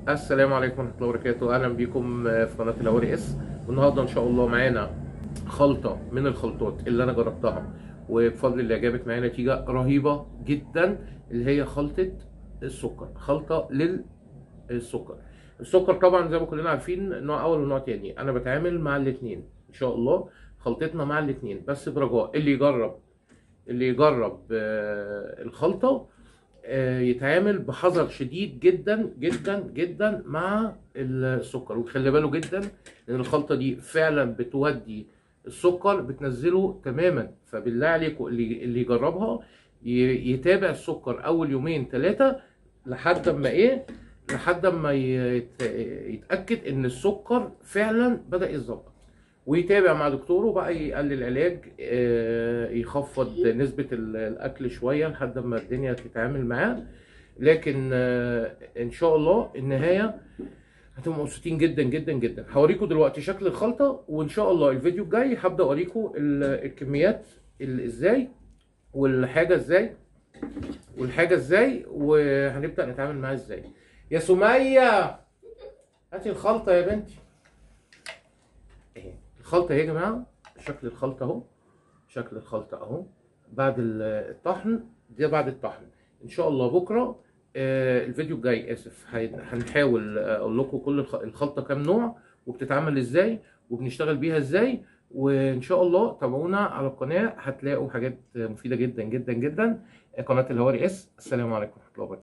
السلام عليكم ورحمه الله وبركاته اهلا بيكم في قناه الهوري اس والنهارده ان شاء الله معانا خلطه من الخلطات اللي انا جربتها وبفضل الله جابت معايا نتيجه رهيبه جدا اللي هي خلطه السكر خلطه للسكر السكر طبعا زي ما كلنا عارفين نوع اول ونوع تاني انا بتعامل مع الاثنين ان شاء الله خلطتنا مع الاثنين بس برجاء اللي يجرب اللي يجرب آه، الخلطه آه، يتعامل بحذر شديد جدا جدا جدا مع السكر وخلي باله جدا ان الخلطه دي فعلا بتودي السكر بتنزله تماما فبالله عليكم اللي اللي يجربها ي- يتابع السكر اول يومين ثلاثه لحد ما ايه لحد ما يت- يتاكد ان السكر فعلا بدا يتظبط ويتابع مع دكتوره بقى يقلل العلاج آه، يخفض نسبة ال- الأكل شوية لحد ما الدنيا تتعامل معاه لكن آه، إن شاء الله النهاية هتبقوا مبسوطين جدا جدا جدا هوريكم دلوقتي شكل الخلطة وإن شاء الله الفيديو الجاي هبدأ أوريكم ال- الكميات ال- إزاي والحاجة إزاي والحاجة إزاي وهنبدأ نتعامل معاها إزاي يا سمية هاتي الخلطة يا بنتي اهي الخلطه اهي يا جماعه شكل الخلطه اهو شكل الخلطه اهو بعد ال- الطحن ده بعد الطحن ان شاء الله بكره آه الفيديو الجاي اسف هن- هنحاول آه، اقول لكم كل الخ- الخلطه كام نوع وبتتعمل ازاي وبنشتغل بيها ازاي وان شاء الله تابعونا على القناه هتلاقوا حاجات مفيده جدا جدا جدا قناه الهواري اس السلام عليكم ورحمه الله وبركاته